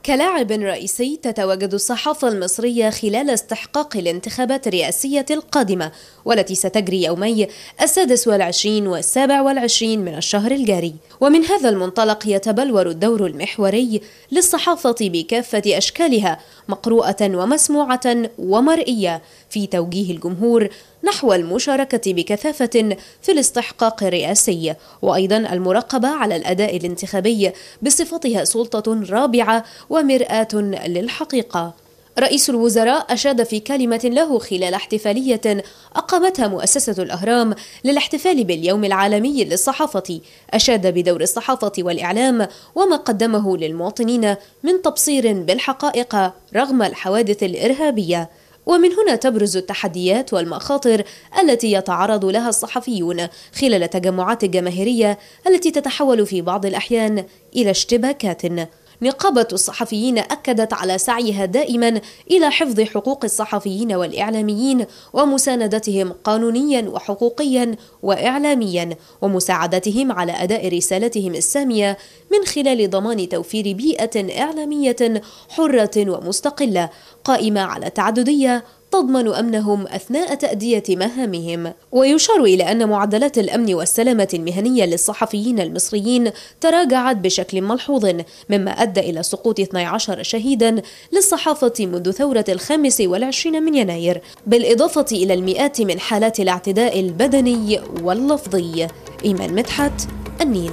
كلاعب رئيسي تتواجد الصحافة المصرية خلال استحقاق الانتخابات الرئاسية القادمة والتي ستجري يومي السادس والعشرين والسابع والعشرين من الشهر الجاري ومن هذا المنطلق يتبلور الدور المحوري للصحافة بكافة أشكالها مقروءة ومسموعة ومرئية في توجيه الجمهور نحو المشاركة بكثافة في الاستحقاق الرئاسي وأيضا المراقبة على الأداء الانتخابي بصفتها سلطة رابعة ومرآة للحقيقة رئيس الوزراء أشاد في كلمة له خلال احتفالية أقامتها مؤسسة الأهرام للاحتفال باليوم العالمي للصحافة أشاد بدور الصحافة والإعلام وما قدمه للمواطنين من تبصير بالحقائق رغم الحوادث الإرهابية ومن هنا تبرز التحديات والمخاطر التي يتعرض لها الصحفيون خلال التجمعات الجماهيرية التي تتحول في بعض الأحيان إلى اشتباكات نقابة الصحفيين أكدت على سعيها دائما إلى حفظ حقوق الصحفيين والإعلاميين ومساندتهم قانونيا وحقوقيا وإعلاميا ومساعدتهم على أداء رسالتهم السامية من خلال ضمان توفير بيئة إعلامية حرة ومستقلة قائمة على تعددية تضمن امنهم اثناء تاديه مهامهم ويشار الى ان معدلات الامن والسلامه المهنيه للصحفيين المصريين تراجعت بشكل ملحوظ مما ادى الى سقوط 12 شهيدا للصحافه منذ ثوره الخامس والعشرين من يناير بالاضافه الى المئات من حالات الاعتداء البدني واللفظي ايمان مدحت النيل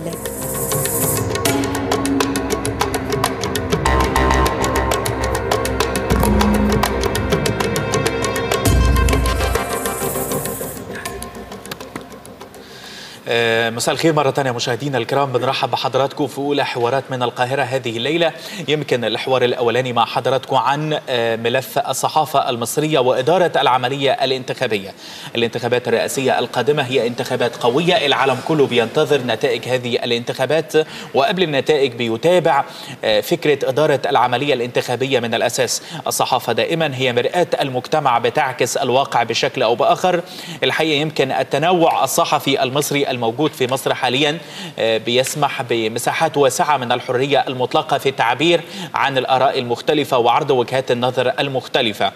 آه، مساء الخير مرة ثانية مشاهدينا الكرام بنرحب بحضراتكم في أولى حوارات من القاهرة هذه الليلة يمكن الحوار الأولاني مع حضراتكم عن آه، ملف الصحافة المصرية وإدارة العملية الانتخابية الانتخابات الرئاسية القادمة هي انتخابات قوية العالم كله بينتظر نتائج هذه الانتخابات وقبل النتائج بيتابع آه، فكرة إدارة العملية الانتخابية من الأساس الصحافة دائما هي مرآة المجتمع بتعكس الواقع بشكل أو بآخر الحقيقة يمكن التنوع الصحفي المصري الموجود في مصر حاليا بيسمح بمساحات واسعة من الحرية المطلقة في التعبير عن الآراء المختلفة وعرض وجهات النظر المختلفة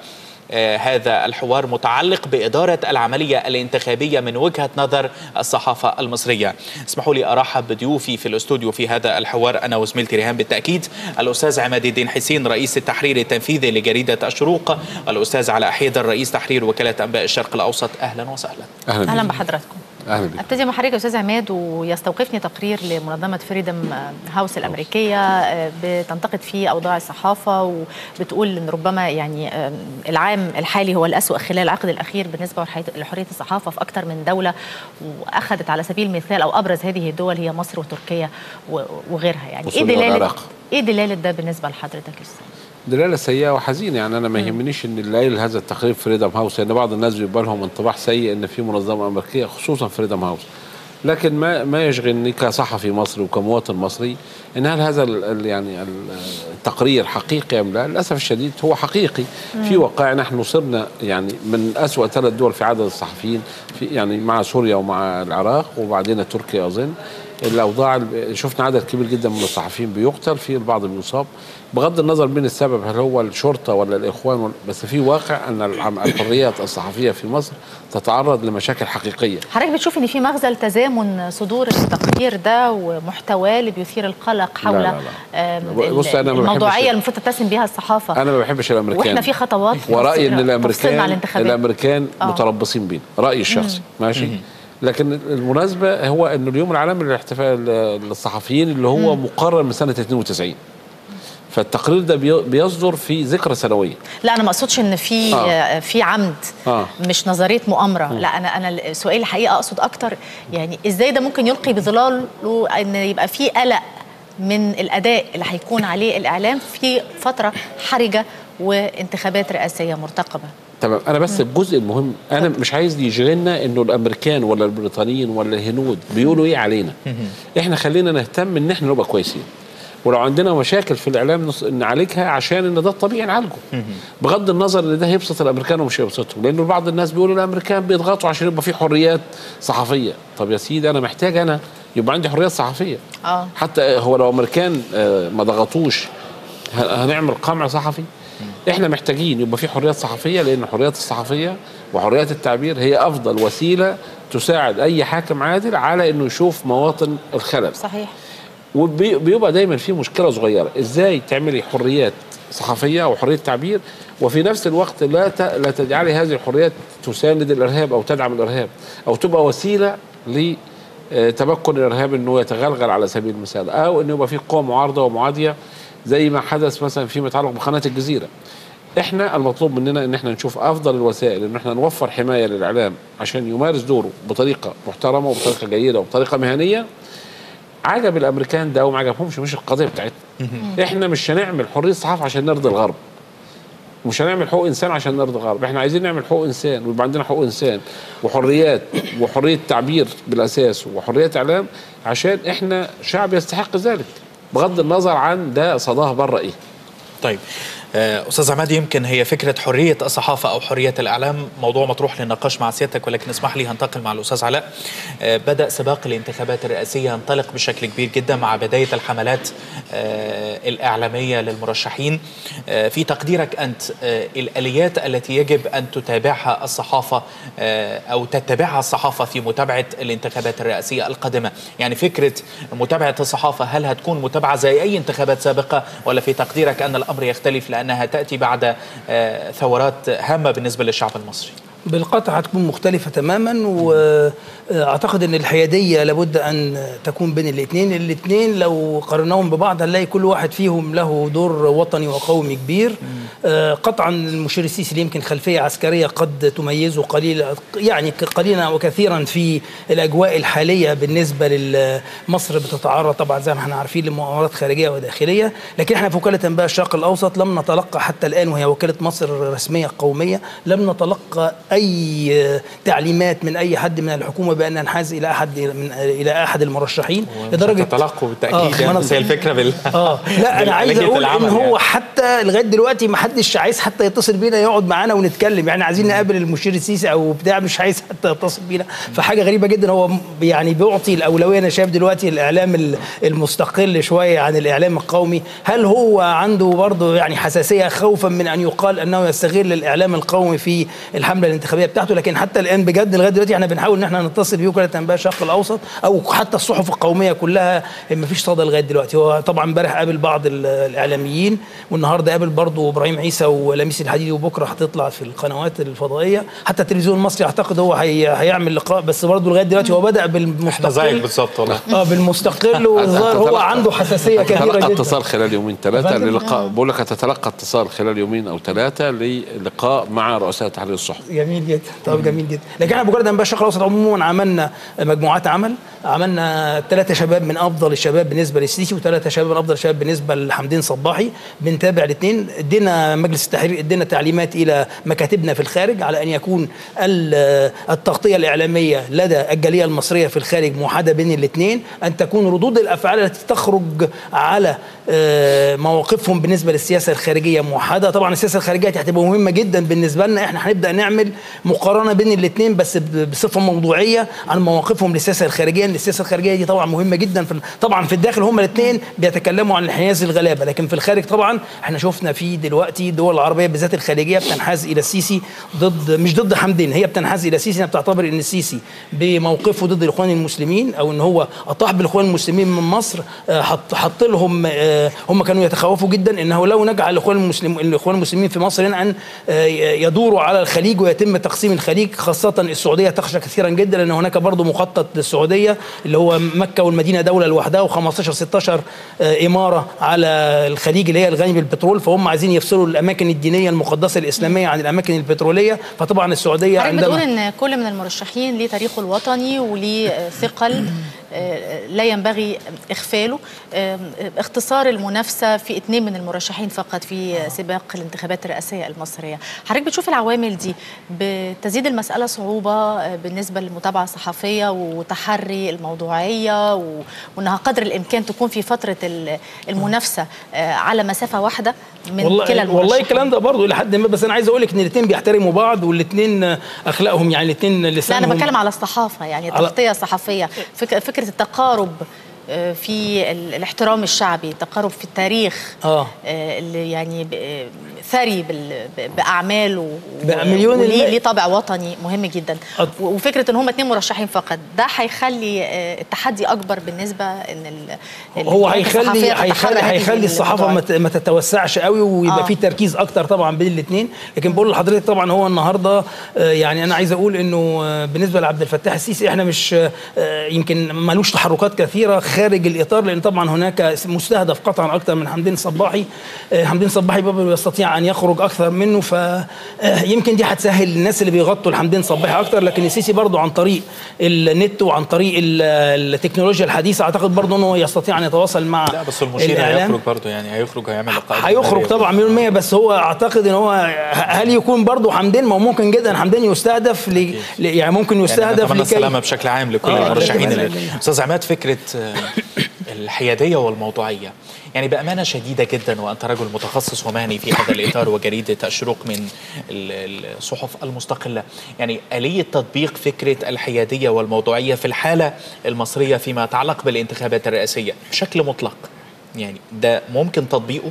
هذا الحوار متعلق بإدارة العملية الانتخابية من وجهة نظر الصحافة المصرية اسمحوا لي أرحب بضيوفي في الاستوديو في هذا الحوار أنا وزميلتي ريهام بالتأكيد الأستاذ عماد الدين حسين رئيس التحرير التنفيذي لجريدة الشروق الأستاذ علاء حيدر رئيس تحرير وكالة أنباء الشرق الأوسط أهلا وسهلا أهلا, أهلا بحضراتكم اهلا بك ابتدي مع حضرتك يا استاذ عماد ويستوقفني تقرير لمنظمه فريدم هاوس الامريكيه بتنتقد فيه اوضاع الصحافه وبتقول ان ربما يعني العام الحالي هو الاسوا خلال العقد الاخير بالنسبه لحريه الصحافه في اكثر من دوله واخذت على سبيل المثال او ابرز هذه الدول هي مصر وتركيا وغيرها يعني ايه دلاله ايه دلاله ده بالنسبه لحضرتك يا استاذ دلاله سيئه وحزينه يعني انا ما يهمنيش ان اللي قايل هذا التقرير فريدم هاوس لان يعني بعض الناس بيبقى لهم انطباع سيء ان في منظمه امريكيه خصوصا فريدم هاوس لكن ما ما يشغلني كصحفي مصري وكمواطن مصري ان هل هذا ال يعني التقرير حقيقي ام لا؟ للاسف الشديد هو حقيقي في واقع نحن صرنا يعني من اسوء ثلاث دول في عدد الصحفيين في يعني مع سوريا ومع العراق وبعدين تركيا اظن الاوضاع شفنا عدد كبير جدا من الصحفيين بيقتل في البعض بيصاب بغض النظر من السبب هل هو الشرطه ولا الاخوان ولا بس في واقع ان الحريات الصحفيه في مصر تتعرض لمشاكل حقيقيه. حضرتك بتشوف ان في مغزى لتزامن صدور التقرير ده ومحتواه اللي بيثير القلق حول لا لا لا. بص أنا الموضوعيه اللي المفروض تتسم بها الصحافه انا ما بحبش الامريكان واحنا في خطوات ورايي ان الامريكان الامريكان آه. متربصين بينا رايي الشخصي ماشي لكن المناسبة هو أنه اليوم العالمي للاحتفال للصحفيين اللي هو مقرر من سنة 92 فالتقرير ده بيصدر في ذكرى سنويه لا انا ما اقصدش ان في آه. في عمد آه. مش نظريه مؤامره م. لا انا انا سؤالي الحقيقه اقصد اكتر يعني ازاي ده ممكن يلقي بظلاله ان يبقى في قلق من الاداء اللي هيكون عليه الاعلام في فتره حرجه وانتخابات رئاسيه مرتقبه تمام انا بس الجزء المهم انا مش عايز يشغلنا انه الامريكان ولا البريطانيين ولا الهنود بيقولوا ايه علينا احنا خلينا نهتم ان احنا نبقى كويسين ولو عندنا مشاكل في الاعلام نعالجها عشان ان ده الطبيعي نعالجه بغض النظر ان ده هيبسط الامريكان ومش هيبسطهم لانه بعض الناس بيقولوا الامريكان بيضغطوا عشان يبقى في حريات صحفيه طب يا سيدي انا محتاج انا يبقى عندي حريات صحفيه اه حتى هو لو امريكان ما ضغطوش ه- هنعمل قمع صحفي احنا محتاجين يبقى في حريات صحفيه لان حريات الصحفيه وحريات التعبير هي افضل وسيله تساعد اي حاكم عادل على انه يشوف مواطن الخلل صحيح وبيبقى دايما في مشكله صغيره ازاي تعملي حريات صحفيه وحريه تعبير وفي نفس الوقت لا ت- لا تجعلي هذه الحريات تساند الارهاب او تدعم الارهاب او تبقى وسيله لتمكن الارهاب انه يتغلغل على سبيل المثال او انه يبقى في قوى معارضه ومعاديه زي ما حدث مثلا فيما يتعلق بقناه الجزيره احنا المطلوب مننا ان احنا نشوف افضل الوسائل ان احنا نوفر حمايه للاعلام عشان يمارس دوره بطريقه محترمه وبطريقه جيده وبطريقه مهنيه عجب الامريكان ده وما عجبهمش مش القضيه بتاعتنا احنا مش هنعمل حريه صحافه عشان نرضي الغرب مش هنعمل حقوق انسان عشان نرضي الغرب احنا عايزين نعمل حقوق انسان ويبقى عندنا حقوق انسان وحريات وحريه تعبير بالاساس وحريه اعلام عشان احنا شعب يستحق ذلك بغض النظر عن ده صداه بره ايه طيب آه، استاذ عماد يمكن هي فكره حريه الصحافه او حريه الاعلام موضوع مطروح للنقاش مع سيادتك ولكن اسمح لي هنتقل مع الاستاذ علاء آه، بدا سباق الانتخابات الرئاسيه ينطلق بشكل كبير جدا مع بدايه الحملات آه، الاعلاميه للمرشحين آه، في تقديرك انت آه، الاليات التي يجب ان تتابعها الصحافه آه، او تتبعها الصحافه في متابعه الانتخابات الرئاسيه القادمه يعني فكره متابعه الصحافه هل هتكون متابعه زي اي انتخابات سابقه ولا في تقديرك ان الامر يختلف لانها تاتي بعد آه، ثورات هامه بالنسبه للشعب المصري بالقطع هتكون مختلفة تماما وأعتقد أن الحيادية لابد أن تكون بين الاثنين الاثنين لو قارناهم ببعض هنلاقي كل واحد فيهم له دور وطني وقومي كبير آه، قطعا المشير السيسي اللي يمكن خلفية عسكرية قد تميزه قليلا يعني قليلا وكثيرا في الأجواء الحالية بالنسبة لمصر بتتعرض طبعا زي ما احنا عارفين لمؤامرات خارجية وداخلية لكن احنا في وكالة أنباء الشرق الأوسط لم نتلقى حتى الآن وهي وكالة مصر الرسمية القومية لم نتلقى اي تعليمات من اي حد من الحكومه بان ننحاز الى احد من الى احد المرشحين لدرجه تلقوا بالتاكيد يعني ما بس هي الفكره بال اه لا انا عايز بآلية اقول ان العمل هو يعني. حتى لغايه دلوقتي ما حدش عايز حتى يتصل بينا يقعد معانا ونتكلم يعني عايزين نقابل المشير السيسي او بتاع مش عايز حتى يتصل بينا فحاجه غريبه جدا هو م- يعني بيعطي الاولويه انا شايف دلوقتي الاعلام ال- المستقل شويه عن الاعلام القومي هل هو عنده برضه يعني حساسيه خوفا من ان يقال انه يستغل الاعلام القومي في الحمله الانتخابيه بتاعته لكن حتى الان بجد لغايه دلوقتي احنا بنحاول ان احنا نتصل بوكاله انباء الشرق الاوسط او حتى الصحف القوميه كلها ما فيش صدى لغايه دلوقتي هو طبعا امبارح قابل بعض ال- الاعلاميين والنهارده قابل برضه ابراهيم عيسى ولميس الحديدي وبكره هتطلع في القنوات الفضائيه حتى التلفزيون المصري اعتقد هو هي هيعمل لقاء بس برضه لغايه دلوقتي هو بدا احنا زيك بالمستقل بالظبط والله اه بالمستقل والظاهر هو هتتلقى- عنده حساسيه كبيره هتتلقى جدا اتصال خلال يومين ثلاثة فندم؟ للقاء بقول لك هتتلقى اتصال خلال يومين أو ثلاثة للقاء مع رؤساء تحرير الصحف جميل جدا طب جميل جدا لكن احنا بمجرد انباء الشرق الاوسط عموما عملنا مجموعات عمل عملنا ثلاثه شباب من افضل الشباب بالنسبه للسيسي وثلاثه شباب من افضل الشباب بالنسبه لحمدين صباحي بنتابع الاثنين ادينا مجلس التحرير ادينا تعليمات الى مكاتبنا في الخارج على ان يكون ال- التغطيه الاعلاميه لدى الجاليه المصريه في الخارج موحده بين الاثنين ان تكون ردود الافعال التي تخرج على آه، مواقفهم بالنسبه للسياسه الخارجيه موحده طبعا السياسه الخارجيه دي هتبقى مهمه جدا بالنسبه لنا احنا هنبدا نعمل مقارنه بين الاثنين بس ب- بصفه موضوعيه عن مواقفهم للسياسه الخارجيه لان السياسه الخارجيه دي طبعا مهمه جدا في طبعا في الداخل هم الاثنين بيتكلموا عن انحياز الغلابه لكن في الخارج طبعا احنا شفنا في دلوقتي الدول العربيه بالذات الخليجيه بتنحاز الى السيسي ضد مش ضد حمدين هي بتنحاز الى السيسي انها بتعتبر ان السيسي بموقفه ضد الاخوان المسلمين او ان هو اطاح بالاخوان المسلمين من مصر آه، حط حط لهم آه، هم كانوا يتخوفوا جدا انه لو نجعل الاخوان المسلم الاخوان المسلمين في مصر هنا ان آه، يدوروا على الخليج ويتم تقسيم الخليج خاصه السعوديه تخشى كثيرا جدا لان هناك برضه مخطط للسعوديه اللي هو مكه والمدينه دوله لوحدها و15 16 آه، اماره على الخليج اللي هي الغني بالبترول فهم عايزين يفصلوا الاماكن الدينيه المقدسه الاسلاميه عن الاماكن البتروليه فطبعا السعوديه حضرتك بتقول عندما ان كل من المرشحين ليه تاريخه الوطني وليه ثقل آه، لا ينبغي اخفاله آه، اختصار المنافسه في اثنين من المرشحين فقط في سباق الانتخابات الرئاسيه المصريه حضرتك بتشوف العوامل دي بتزيد المساله صعوبه آه، بالنسبه للمتابعه الصحفيه وتحري الموضوعيه و- وانها قدر الامكان تكون في فتره ال- المنافسه آه، على مسافه واحده من كلا والله المرشحين والله الكلام ده برضه لحد ما بس انا عايز اقول لك ان الاثنين بيحترموا بعض والاثنين اخلاقهم يعني الاثنين لا لسانهم انا بتكلم على الصحافه يعني على- التغطيه الصحفيه فك- فكره التقارب آه، في ال- الاحترام الشعبي تقارب في التاريخ آه. آه، اللي يعني ب- آه، ثري بال- ب- باعماله و- بقى مليون وليه المية. ليه طابع وطني مهم جدا أط- و- وفكره ان هم اتنين مرشحين فقط ده هيخلي آه، التحدي اكبر بالنسبه ان ال- هو الجهات هيخلي الصحفية هيخلي تتحرى هذه هيخلي الصحافه ما الموضوعات. ت- ما تتوسعش قوي ويبقى آه. في تركيز اكتر طبعا بين الاثنين لكن بقول لحضرتك طبعا هو النهارده آه، يعني انا عايز اقول انه آه، بالنسبه لعبد الفتاح السيسي احنا مش آه، يمكن ملوش تحركات كثيره خارج الاطار لان طبعا هناك مستهدف قطعا اكثر من حمدين صباحي آه، حمدين صباحي بابا يستطيع ان يخرج اكثر منه فيمكن دي هتسهل الناس اللي بيغطوا الحمدين صباحي اكتر لكن السيسي برضه عن طريق النت وعن طريق ال- التكنولوجيا الحديثه اعتقد برضه انه يستطيع ان يتواصل مع لا بس المشير الإعلام. هيخرج برضه يعني هيخرج هيعمل لقاء هيخرج طبعا مليون مية بس هو اعتقد ان هو هل يكون برضه حمدين ما هو ممكن جدا حمدين يستهدف ل... ل- يعني ممكن يعني يستهدف نتمنى لكي السلامه بشكل عام لكل آه، المرشحين نتمنى اللي- الجميع. استاذ عماد فكره آه، الحياديه والموضوعيه يعني بامانه شديده جدا وانت رجل متخصص ومهني في هذا الاطار وجريده الشروق من ال- الصحف المستقله يعني اليه تطبيق فكره الحياديه والموضوعيه في الحاله المصريه فيما يتعلق بالانتخابات الرئاسيه بشكل مطلق يعني ده ممكن تطبيقه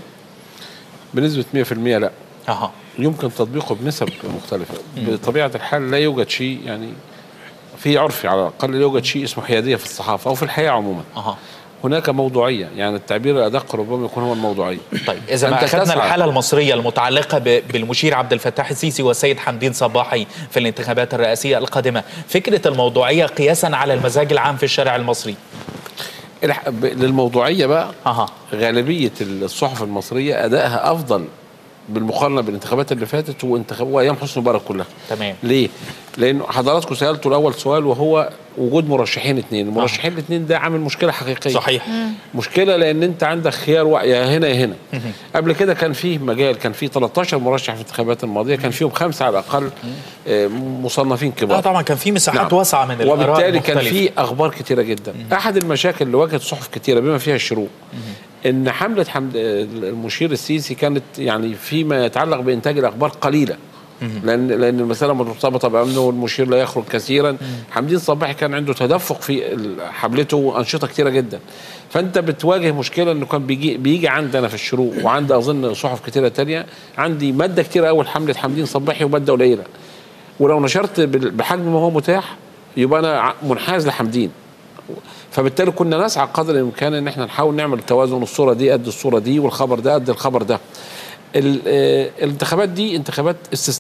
بنسبه 100% لا اها يمكن تطبيقه بنسب مختلفة بطبيعة الحال لا يوجد شيء يعني في عرفي على الأقل لا يوجد شيء اسمه حيادية في الصحافة أو في الحياة عموما اها هناك موضوعية يعني التعبير الأدق ربما يكون هو الموضوعية طيب اذا ما أنت اخذنا تسعى. الحاله المصريه المتعلقه ب- بالمشير عبد الفتاح السيسي والسيد حمدين صباحي في الانتخابات الرئاسيه القادمه فكره الموضوعيه قياسا على المزاج العام في الشارع المصري الح- ب- للموضوعية بقى اها غالبية الصحف المصرية أدائها أفضل بالمقارنة بالانتخابات اللي فاتت وانتخاب وأيام حسني مبارك كلها تمام ليه؟ لأن حضراتكم سألتوا الأول سؤال وهو وجود مرشحين اثنين، المرشحين الاثنين ده عامل مشكلة حقيقية صحيح مشكله لان انت عندك خيار وع- يا هنا يا هنا قبل كده كان فيه مجال كان فيه 13 مرشح في الانتخابات الماضيه كان فيهم خمسه على الاقل آه، مصنفين اه كبار طبعا كان في مساحات نعم. واسعه من الاراء وبالتالي كان المختلفة. في اخبار كتيره جدا احد المشاكل اللي واجهت صحف كتيره بما فيها الشروق ان حمله حمد المشير السيسي كانت يعني فيما يتعلق بانتاج الاخبار قليله لان لان المساله مرتبطه بانه المشير لا يخرج كثيرا حمدين صباحي كان عنده تدفق في ال- حملته وانشطه كثيره جدا فانت بتواجه مشكله انه كان بيجي بيجي عندنا في الشروق وعند اظن صحف كثيره تانية عندي ماده كثيره قوي لحمله حمدين صباحي وماده قليله ولو نشرت بال- بحجم ما هو متاح يبقى انا ع- منحاز لحمدين فبالتالي كنا نسعى قدر الامكان ان احنا نحاول نعمل توازن الصوره دي قد الصوره دي والخبر ده قد الخبر ده ال- آه، الانتخابات دي انتخابات استثنائيه